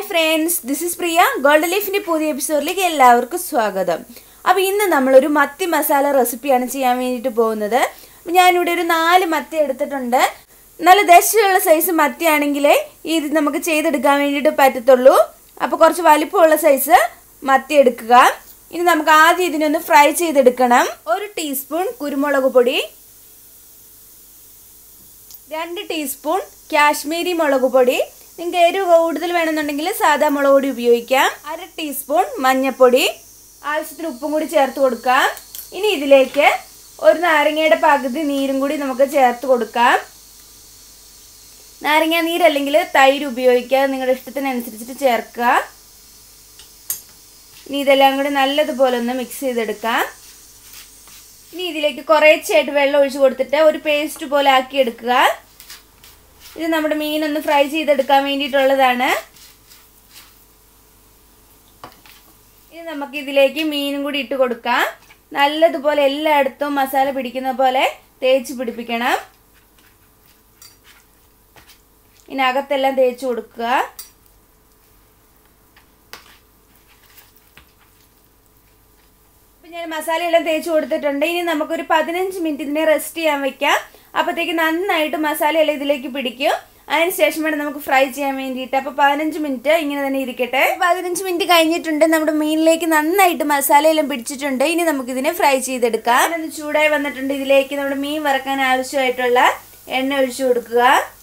friends this is Priya golden ലൈഫിന്റെ പുതിയ എപ്പിസോഡിലേക്ക് എല്ലാവർക്കും സ്വാഗതം അപ്പോൾ ഇന്ന് നമ്മളൊരു മത്തി മസാല റെസിപ്പിയാണ് ചെയ്യാൻ വേണ്ടിയിട്ട് പോകുന്നത് ഞാനിവിടെ ഒരു നാല് മത്തി എടുത്തിട്ടുണ്ട് നല്ല ദശയുള്ള സൈസ് മത്തിയാണെങ്കിലേ ഇത് നമുക്ക് ചെയ്തെടുക്കാൻ വേണ്ടിയിട്ട് പറ്റത്തുള്ളൂ അപ്പോൾ കുറച്ച് വലിപ്പമുള്ള സൈസ് മത്തി എടുക്കുക ഇനി നമുക്ക് ആദ്യം ഇതിനൊന്ന് ഫ്രൈ ചെയ്തെടുക്കണം ഒരു ടീസ്പൂൺ കുരുമുളക് പൊടി രണ്ട് ടീസ്പൂൺ കാശ്മീരി മുളക് പൊടി നിങ്ങൾക്ക് എരിവ് കൂടുതൽ വേണമെന്നുണ്ടെങ്കിൽ സാധാ മുളക് പൊടി ഉപയോഗിക്കാം അര ടീസ്പൂൺ മഞ്ഞൾപ്പൊടി ആവശ്യത്തിന് ഉപ്പും കൂടി ചേർത്ത് കൊടുക്കാം ഇനി ഇതിലേക്ക് ഒരു നാരങ്ങയുടെ പകുതി നീരും കൂടി നമുക്ക് ചേർത്ത് കൊടുക്കാം നാരങ്ങ നീരല്ലെങ്കിൽ തൈര് ഉപയോഗിക്കാം നിങ്ങളുടെ ഇഷ്ടത്തിനനുസരിച്ചിട്ട് ചേർക്കുക ഇനി ഇതെല്ലാം കൂടി നല്ലതുപോലെ ഒന്ന് മിക്സ് ചെയ്തെടുക്കാം ഇനി ഇതിലേക്ക് കുറേച്ചായിട്ട് വെള്ളം ഒഴിച്ച് കൊടുത്തിട്ട് ഒരു പേസ്റ്റ് പോലെ ആക്കി എടുക്കുക ഇത് നമ്മുടെ മീനൊന്ന് ഫ്രൈ ചെയ്തെടുക്കാൻ വേണ്ടിയിട്ടുള്ളതാണ് ഇനി നമുക്ക് ഇതിലേക്ക് മീനും കൂടി ഇട്ട് കൊടുക്കാം നല്ലതുപോലെ എല്ലായിടത്തും മസാല പിടിക്കുന്ന പോലെ തേച്ച് പിടിപ്പിക്കണം ഇതിനകത്തെല്ലാം തേച്ച് കൊടുക്കുക ഞാൻ മസാലയെല്ലാം തേച്ച് കൊടുത്തിട്ടുണ്ട് ഇനി നമുക്കൊരു പതിനഞ്ച് മിനിറ്റ് ഇതിനെ റെസ്റ്റ് ചെയ്യാൻ വെക്കാം അപ്പോഴത്തേക്ക് നന്നായിട്ട് മസാലയെല്ലാം ഇതിലേക്ക് പിടിക്കും അതിനുശേഷം വേണം നമുക്ക് ഫ്രൈ ചെയ്യാൻ വേണ്ടിയിട്ട് അപ്പോൾ പതിനഞ്ച് മിനിറ്റ് ഇങ്ങനെ തന്നെ ഇരിക്കട്ടെ പതിനഞ്ച് മിനിറ്റ് കഴിഞ്ഞിട്ടുണ്ട് നമ്മുടെ മീനിലേക്ക് നന്നായിട്ട് മസാലയെല്ലാം പിടിച്ചിട്ടുണ്ട് ഇനി നമുക്കിതിനെ ഫ്രൈ ചെയ്തെടുക്കാം ഒന്ന് ചൂടായി വന്നിട്ടുണ്ട് ഇതിലേക്ക് നമ്മുടെ മീൻ വറക്കാൻ ആവശ്യമായിട്ടുള്ള എണ്ണ ഒഴിച്ചു കൊടുക്കുക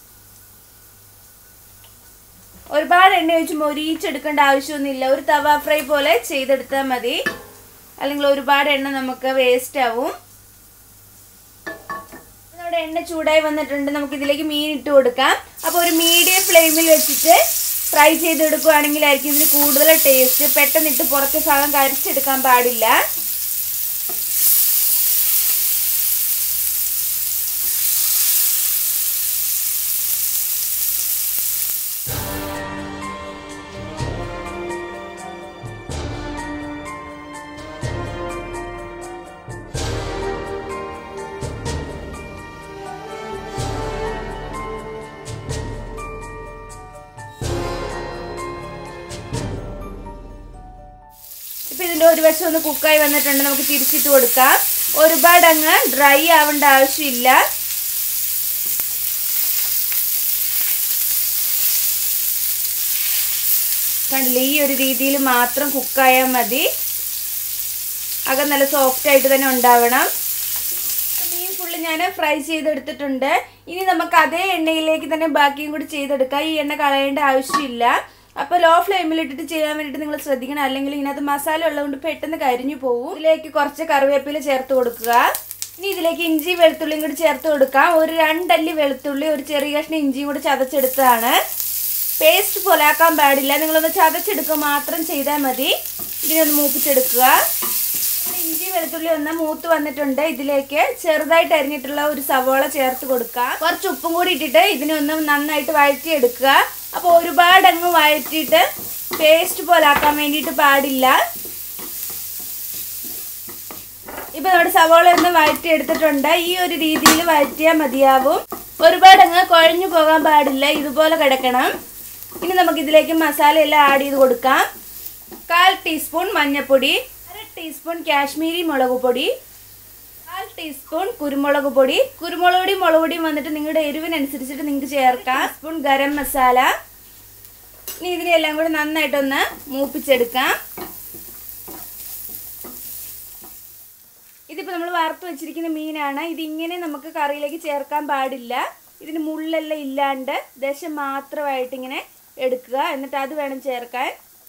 ഒരുപാട് എണ്ണ ഒഴിച്ച് മൊരിയിച്ചെടുക്കേണ്ട ആവശ്യമൊന്നുമില്ല ഒരു തവ ഫ്രൈ പോലെ ചെയ്തെടുത്താൽ മതി അല്ലെങ്കിൽ ഒരുപാട് എണ്ണ നമുക്ക് വേസ്റ്റ് ആവും നമ്മുടെ എണ്ണ ചൂടായി വന്നിട്ടുണ്ട് നമുക്ക് ഇതിലേക്ക് മീൻ ഇട്ട് കൊടുക്കാം അപ്പോൾ ഒരു മീഡിയം ഫ്ലെയിമിൽ വെച്ചിട്ട് ഫ്രൈ ചെയ്തെടുക്കുകയാണെങ്കിലായിരിക്കും ഇതിന് കൂടുതൽ ടേസ്റ്റ് പെട്ടെന്ന് ഇട്ട് പുറത്തെ ഭാഗം കരിച്ചെടുക്കാൻ പാടില്ല ഇപ്പം ഇതിൻ്റെ ഒരു വശം ഒന്ന് കുക്കായി വന്നിട്ടുണ്ട് നമുക്ക് തിരിച്ചിട്ട് കൊടുക്കാം ഒരുപാട് അങ്ങ് ഡ്രൈ ആവേണ്ട ആവശ്യമില്ല കണ്ടില്ലേ ഈ ഒരു രീതിയിൽ മാത്രം കുക്കായാൽ മതി അകം നല്ല സോഫ്റ്റ് ആയിട്ട് തന്നെ ഉണ്ടാവണം മീൻ ഫുള്ള് ഞാൻ ഫ്രൈ ചെയ്തെടുത്തിട്ടുണ്ട് ഇനി നമുക്ക് അതേ എണ്ണയിലേക്ക് തന്നെ ബാക്കിയും കൂടി ചെയ്തെടുക്കാം ഈ എണ്ണ കളയേണ്ട ആവശ്യമില്ല അപ്പോൾ ലോ ഫ്ലെയിമിൽ ഇട്ടിട്ട് ചെയ്യാൻ വേണ്ടിയിട്ട് നിങ്ങൾ ശ്രദ്ധിക്കണം അല്ലെങ്കിൽ ഇതിനകത്ത് മസാല ഉള്ളതുകൊണ്ട് പെട്ടെന്ന് കരിഞ്ഞു പോകും ഇതിലേക്ക് കുറച്ച് കറിവേപ്പില ചേർത്ത് കൊടുക്കുക ഇനി ഇതിലേക്ക് ഇഞ്ചി വെളുത്തുള്ളിയും കൂടി ചേർത്ത് കൊടുക്കാം ഒരു രണ്ടല്ലി വെളുത്തുള്ളി ഒരു ചെറിയ കഷ്ണം ഇഞ്ചിയും കൂടി ചതച്ചെടുത്തതാണ് പേസ്റ്റ് പോലാക്കാൻ പാടില്ല നിങ്ങളൊന്ന് ചതച്ചെടുക്കുക മാത്രം ചെയ്താൽ മതി ഇതിനൊന്ന് മൂപ്പിച്ചെടുക്കുക ഇഞ്ചി വെളുത്തുള്ളി ഒന്ന് മൂത്ത് വന്നിട്ടുണ്ട് ഇതിലേക്ക് ചെറുതായിട്ട് അരിഞ്ഞിട്ടുള്ള ഒരു സവോള ചേർത്ത് കൊടുക്കുക കുറച്ച് ഉപ്പും കൂടി ഇട്ടിട്ട് ഇതിനൊന്ന് നന്നായിട്ട് വഴറ്റിയെടുക്കുക അപ്പോൾ ഒരുപാട് അങ്ങ് വഴറ്റിയിട്ട് പേസ്റ്റ് പോലെ ആക്കാൻ വേണ്ടിയിട്ട് പാടില്ല ഇപ്പൊ നമ്മുടെ സവോള ഒന്ന് വഴറ്റി എടുത്തിട്ടുണ്ട് ഈ ഒരു രീതിയിൽ വഴറ്റിയാൽ മതിയാവും ഒരുപാട് അങ്ങ് കുഴഞ്ഞു പോകാൻ പാടില്ല ഇതുപോലെ കിടക്കണം ഇനി നമുക്ക് ഇതിലേക്ക് മസാല എല്ലാം ആഡ് ചെയ്ത് കൊടുക്കാം കാൽ ടീസ്പൂൺ മഞ്ഞൾപ്പൊടി അര ടീസ്പൂൺ കാശ്മീരി മുളക് പൊടി കാൽ ടീസ്പൂൺ കുരുമുളക് പൊടി കുരുമുളക് പൊടി മുളക് പൊടിയും വന്നിട്ട് നിങ്ങളുടെ എരിവിനനുസരിച്ചിട്ട് നിങ്ങൾക്ക് ചേർക്കാം സ്പൂൺ ഗരം മസാല ഇനി ഇതിനെല്ലാം കൂടി നന്നായിട്ടൊന്ന് മൂപ്പിച്ചെടുക്കാം ഇതിപ്പോൾ നമ്മൾ വറുത്ത് വെച്ചിരിക്കുന്ന മീനാണ് ഇതിങ്ങനെ നമുക്ക് കറിയിലേക്ക് ചേർക്കാൻ പാടില്ല ഇതിന് മുള്ളെല്ലാം ഇല്ലാണ്ട് ദശ മാത്രമായിട്ട് ഇങ്ങനെ എടുക്കുക എന്നിട്ട് അത് വേണം ചേർക്കാൻ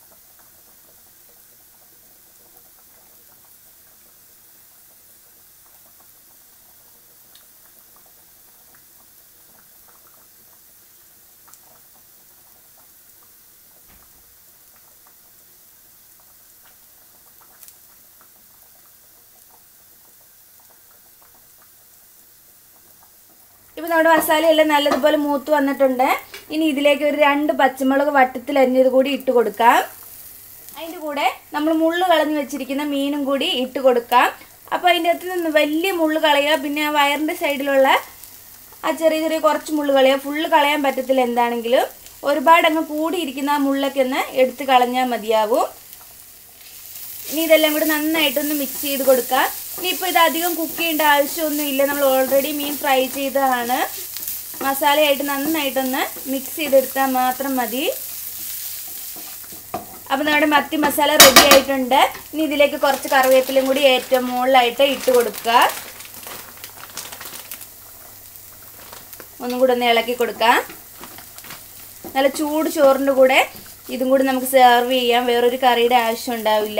ഇപ്പോൾ നമ്മുടെ മസാലയെല്ലാം നല്ലതുപോലെ മൂത്ത് വന്നിട്ടുണ്ട് ഇനി ഇതിലേക്ക് ഒരു രണ്ട് പച്ചമുളക് വട്ടത്തിൽ അരിഞ്ഞത് കൂടി ഇട്ട് കൊടുക്കാം അതിൻ്റെ കൂടെ നമ്മൾ മുള്ള് കളഞ്ഞ് വെച്ചിരിക്കുന്ന മീനും കൂടി ഇട്ട് കൊടുക്കാം അപ്പോൾ അതിൻ്റെ അകത്ത് നിന്ന് വലിയ മുള്ള് കളയുക പിന്നെ ആ വയറിൻ്റെ സൈഡിലുള്ള ആ ചെറിയ ചെറിയ കുറച്ച് മുള്ള് കളയുക ഫുള്ള് കളയാൻ പറ്റത്തില്ല എന്താണെങ്കിലും ഒരുപാട് അങ്ങ് കൂടിയിരിക്കുന്ന ആ മുള്ളൊക്കെ ഒന്ന് എടുത്ത് കളഞ്ഞാൽ മതിയാവും ഇനി ഇതെല്ലാം കൂടി നന്നായിട്ടൊന്ന് മിക്സ് ചെയ്ത് കൊടുക്കാം ഇനിയിപ്പോൾ ഇത് അധികം കുക്ക് ചെയ്യേണ്ട ആവശ്യമൊന്നുമില്ല നമ്മൾ ഓൾറെഡി മീൻ ഫ്രൈ ചെയ്തതാണ് മസാലയായിട്ട് നന്നായിട്ടൊന്ന് മിക്സ് ചെയ്തെടുത്താൽ മാത്രം മതി അപ്പോൾ നമ്മുടെ മത്തി മസാല റെഡി ആയിട്ടുണ്ട് ഇനി ഇതിലേക്ക് കുറച്ച് കറിവേപ്പിലയും കൂടി ഏറ്റവും മുകളിലായിട്ട് ഇട്ട് കൊടുക്കുക ഒന്നും കൂടി ഒന്ന് ഇളക്കി കൊടുക്കാം നല്ല ചൂട് ചോറിൻ്റെ കൂടെ ഇതും കൂടി നമുക്ക് സെർവ് ചെയ്യാം വേറൊരു കറിയുടെ ആവശ്യം ഉണ്ടാവില്ല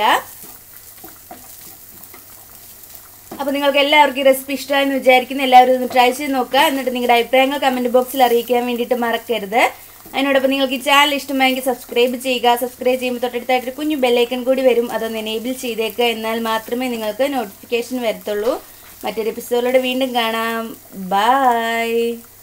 അപ്പോൾ നിങ്ങൾക്ക് എല്ലാവർക്കും ഈ റെസിപ്പി ഇഷ്ടമായെന്ന് വിചാരിക്കുന്നു എല്ലാവരും ഒന്ന് ട്രൈ ചെയ്ത് നോക്കുക എന്നിട്ട് നിങ്ങളുടെ അഭിപ്രായങ്ങൾ കമൻറ്റ് ബോക്സിൽ അറിയിക്കാൻ വേണ്ടിയിട്ട് മറക്കരുത് അതിനോടൊപ്പം നിങ്ങൾക്ക് ഈ ചാനൽ ഇഷ്ടമായെങ്കിൽ സബ്സ്ക്രൈബ് ചെയ്യുക സബ്സ്ക്രൈബ് ചെയ്യുമ്പോൾ തൊട്ടടുത്തായിട്ട് കുഞ്ഞു ബെല്ലൈക്കൺ കൂടി വരും അതൊന്ന് എനേബിൾ ചെയ്തേക്കുക എന്നാൽ മാത്രമേ നിങ്ങൾക്ക് നോട്ടിഫിക്കേഷൻ വരത്തുള്ളൂ മറ്റൊരു എപ്പിസോഡിലൂടെ വീണ്ടും കാണാം ബൈ